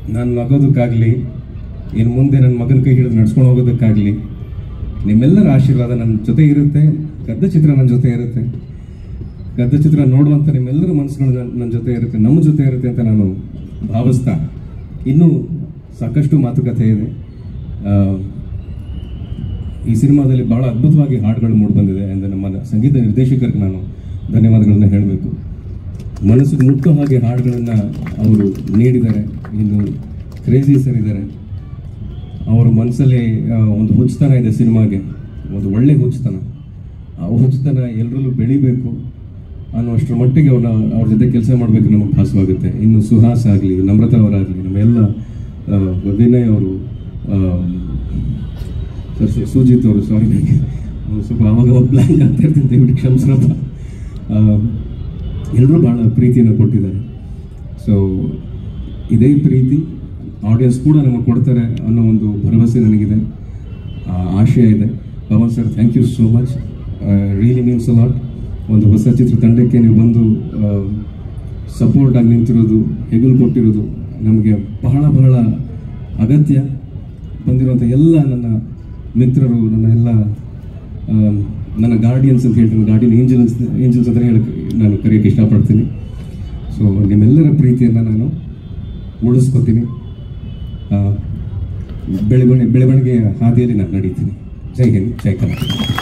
ನಾನು ನಗೋದಕ್ಕಾಗಲಿ ಇನ್ನು ಮುಂದೆ ನನ್ನ ಮಗನ ಕೈ ಹಿಡಿದು ನಡ್ಸ್ಕೊಂಡು ಹೋಗೋದಕ್ಕಾಗಲಿ ನಿಮ್ಮೆಲ್ಲರ ಆಶೀರ್ವಾದ ನನ್ನ ಜೊತೆ ಇರುತ್ತೆ ಗದ್ದ ಚಿತ್ರ ನನ್ನ ಜೊತೆ ಇರುತ್ತೆ ಗದ್ದ ಚಿತ್ರ ನೋಡುವಂಥ ನಿಮ್ಮೆಲ್ಲರ ಮನಸ್ಸುಗಳು ನನ್ನ ನನ್ನ ಜೊತೆ ಇರುತ್ತೆ ನಮ್ಮ ಜೊತೆ ಇರುತ್ತೆ ಅಂತ ನಾನು ಭಾವಿಸ್ತಾ ಇನ್ನೂ ಸಾಕಷ್ಟು ಮಾತುಕತೆ ಇದೆ ಆ, ಈ ಸಿನಿಮಾದಲ್ಲಿ ಬಹಳ ಅದ್ಭುತವಾಗಿ ಹಾಡುಗಳು ಮೂಡಿಬಂದಿದೆ ಎಂದು ನಮ್ಮ ಸಂಗೀತ ನಿರ್ದೇಶಕರಿಗೆ ನಾನು ಧನ್ಯವಾದಗಳನ್ನ ಹೇಳಬೇಕು ಮನಸ್ಸಿಗೆ ಮುಟ್ಟೋ ಹಾಗೆ ಹಾಡುಗಳನ್ನು ಅವರು ನೀಡಿದ್ದಾರೆ ಇನ್ನು ಕ್ರೇಜಿ ಸರ್ ಇದ್ದಾರೆ ಅವರ ಮನಸ್ಸಲ್ಲಿ ಆ, ಒಂದು ಹುಚ್ಚುತನ ಇದೆ ಸಿನಿಮಾಗೆ ಒಂದು ಒಳ್ಳೆ ಹುಚ್ಚುತನ ಆ ಹುಚ್ಚುತನ ಎಲ್ಲರಲ್ಲೂ ಬೆಳಿಬೇಕು ಅನ್ನುವಷ್ಟರ ಮಟ್ಟಿಗೆ ಅವ್ರನ್ನ ಅವ್ರ ಜೊತೆ ಕೆಲಸ ಮಾಡಬೇಕು ನಮಗೆ ಭಾಸವಾಗುತ್ತೆ ಇನ್ನು ಸುಹಾಸ್ ಆಗಲಿ ನಮ್ರತಾ ಅವರಾಗಲಿ ನಮ್ಮ ಎಲ್ಲ ಆ, ವಿನಯ್ ಅವರು ಸರ್ ಸು- ಸುಜಿತ್ ಅವರು ಸಾರಿ ನನಗೆ ಅವ್ರು ಸ್ವಲ್ಪ ಅವಾಗ ಬ್ಲ್ಯಾಂಕ್ ಆಗ್ತಾ ಇರ್ತೀನಿ ದಯವಿಟ್ಟು ಕ್ಷಮಿಸ್ರಪ್ಪ ಎಲ್ಲರೂ ಭಾಳ ಪ್ರೀತಿಯನ್ನು ಕೊಟ್ಟಿದ್ದಾರೆ ಸೊ ಇದೇ ಪ್ರೀತಿ ಆಡಿಯನ್ಸ್ ಕೂಡ ನಮಗೆ ಕೊಡ್ತಾರೆ ಅನ್ನೋ ಒಂದು ಭರವಸೆ ನನಗಿದೆ ಆ, ಆಶಯ ಇದೆ Pavan sir thank you so much really means lot ಒಂದು ಹೊಸ ಚಿತ್ರತಂಡಕ್ಕೆ ನೀವು ಬಂದು ಸಪೋರ್ಟ್ ಆಗಿ ನಿಂತಿರೋದು ಹೆಗಲು ಕೊಟ್ಟಿರೋದು ನಮಗೆ ಬಹಳ ಬಹಳ ಅಗತ್ಯ ಬಂದಿರುವಂಥ ಎಲ್ಲ ನನ್ನ ಮಿತ್ರರು ನನ್ನ ಎಲ್ಲ ಆಮ್, ನನ್ನ ಗಾರ್ಡಿಯನ್ಸ್ ಅಂತ ಹೇಳ್ತೀನಿ ಗಾರ್ಡಿಯನ್ ಏಂಜಲ್ಸ್ ಏಂಜಲ್ಸ್ ಅಂತ ಹೇಳಕ್ಕೆ ನಾನು ಕರೆಯೋಕ್ಕೆ ಇಷ್ಟಪಡ್ತೀನಿ ಸೊ ನಿಮ್ಮೆಲ್ಲರ ಪ್ರೀತಿಯನ್ನು ನಾನು ಉಳಿಸ್ಕೊತೀನಿ ಆ, ಬೆಳವಣಿಗೆ ಬೆಳವಣಿಗೆಯ ಹಾದಿಯಲ್ಲಿ ನಾನು ನಡೀತೀನಿ ಜೈ ಹಿಂದ್ ಜೈ ಕರ್ನಾಟಕ